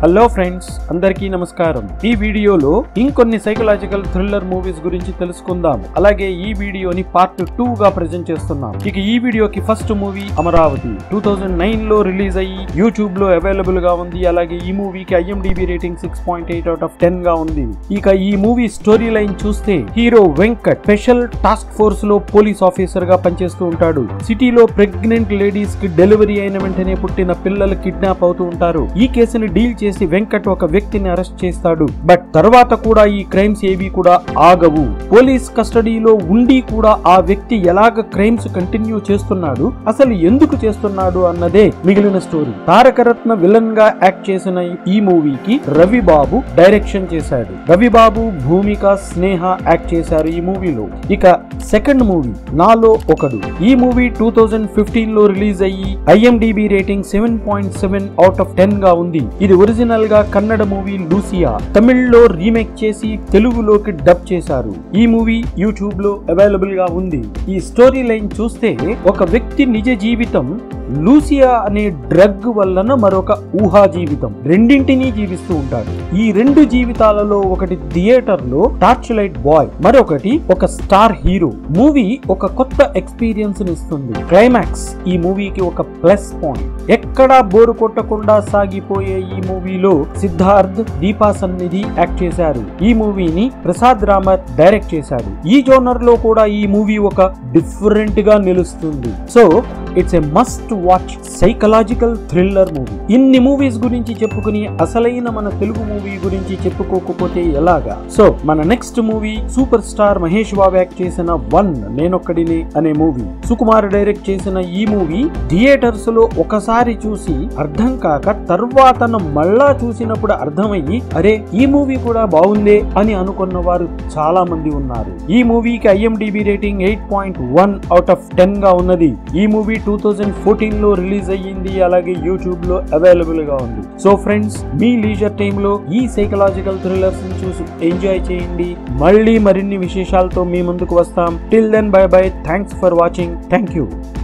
hello friends అందరికీ నమస్కారం ఈ వీడియోలో ఇంకొన్ని సైకలాజికల్ థ్రిల్లర్ మూవీస్ గురించి తెలుసుకుందాం అలాగే ఈ వీడియోని పార్ట్ టూ గా ప్రెజెంట్ చేస్తున్నాం ఇక ఈ వీడియోకి first movie Amaravathi two thousand nine లో రిలీజ్ అయ్యి యూట్యూబ్ లో అవైలబుల్ గా ఉంది అలాగే ఈ మూవీకి IMDb rating six point eight out of ten గా ఉంది ఇక ఈ మూవీ స్టోరీ లైన్ చూస్తే hero Venkat special task force లో పోలీస్ ఆఫీసర్ గా పనిచేస్తూ ఉంటాడు సిటీలో ప్రెగ్నెంట్ లేడీస్ కి డెలివరీ అయిన వెంటనే పుట్టిన పిల్లలు కిడ్నాప్ అవుతూ ఉంటారు ఈ కేసుని డీల్ చేసి వెంకట్ ఒక వ్యక్తిని అరెస్ట్ చేస్తాడు బట్ తర్వాత కూడా ఈ క్రైమ్స్ ఏవి కూడా ఆగవు పోలీస్ కస్టడీలో ఉండి కూడా ఆ వ్యక్తి ఎలాగ క్రైమ్స్ కంటిన్యూ చేస్తున్నాడు అసలు ఎందుకు చేస్తున్నాడు అన్నదే మిగిలిన స్టోరీ తారకరత్న విలన్ గా యాక్ట్ చేసిన ఈ మూవీకి రవి బాబు డైరెక్షన్ చేశాడు రవి బాబు భూమిక స్నేహ యాక్ట్ చేశారు ఈ మూవీలో ఇక సెకండ్ మూవీ నాలో ఒకడు ఈ మూవీ టూ థౌజండ్ ఫిఫ్టీన్ లో రిలీజ్ అయ్యి IMDb rating seven point seven out of ten గా ఉంది ఇది ఒరిజినల్ గా కన్నడ మూవీ లూసియా తమిళ్లో రీమేక్ చేసి తెలుగులోకి డబ్ చేశారు ఈ మూవీ యూట్యూబ్ లో అవైలబుల్ గా ఉంది ఈ స్టోరీ లైన్ చూస్తే ఒక వ్యక్తి నిజ జీవితం లూసియా అనే డ్రగ్ వలన మరొక ఊహా జీవితం రెండింటినీ జీవిస్తూ ఉంటాడు ఈ రెండు జీవితాలలో ఒకటి థియేటర్ లో టార్చ్ లైట్ బాయ్ మరొకటి ఒక స్టార్ హీరో మూవీ ఒక కొత్త ఎక్స్పీరియన్స్ ఇస్తుంది క్లైమాక్స్ ఈ మూవీకి ఒక ప్లస్ పాయింట్ ఎక్కడా బోరు కొట్టకుండా సాగిపోయే ఈ మూవీలో సిద్ధార్థ్ దీపా సన్నిధి యాక్ట్ చేశారు ఈ మూవీని ప్రసాద్ రామత్ డైరెక్ట్ చేశాడు ఈ జోనర్ లో కూడా ఈ మూవీ ఒక డిఫరెంట్ గా నిలుస్తుంది so it's a must watch psychological thriller movie ఇన్ని మూవీస్ గురించి చెప్పుకుని అసలైన మన తెలుగు మూవీ గురించి చెప్పుకోకపోతే ఎలాగా సో మన next movie super star Mahesh Babu act చేసిన వన్ నేనొక్కడిని అనే మూవీ సుకుమార్ డైరెక్ట్ చేసిన ఈ మూవీ థియేటర్స్ లో ఒకసారి చూసి అర్థం కాక తర్వాత మళ్ళా చూసినప్పుడు అర్థమయ్యి అరే ఈ మూవీ కూడా బాగుందే అని అనుకున్న వారు చాలా మంది ఉన్నారు ఈ మూవీకి IMDb rating eight point one out of ten గా ఉన్నది ఈ మూవీ టూ థౌజండ్ ఫోర్టీన్ లో రిలీజ్ అయ్యింది అలాగే యూట్యూబ్ లో అవైలబుల్ గా ఉంది సో ఫ్రెండ్స్ మీ లీజర్ టైమ్ లో ఈ సైకలాజికల్ థ్రిల్లర్స్ ని చూసి ఎంజాయ్ చేయండి మళ్ళీ మరిన్ని విశేషాలతో మీ ముందుకు వస్తాం till then bye bye thanks for watching thank you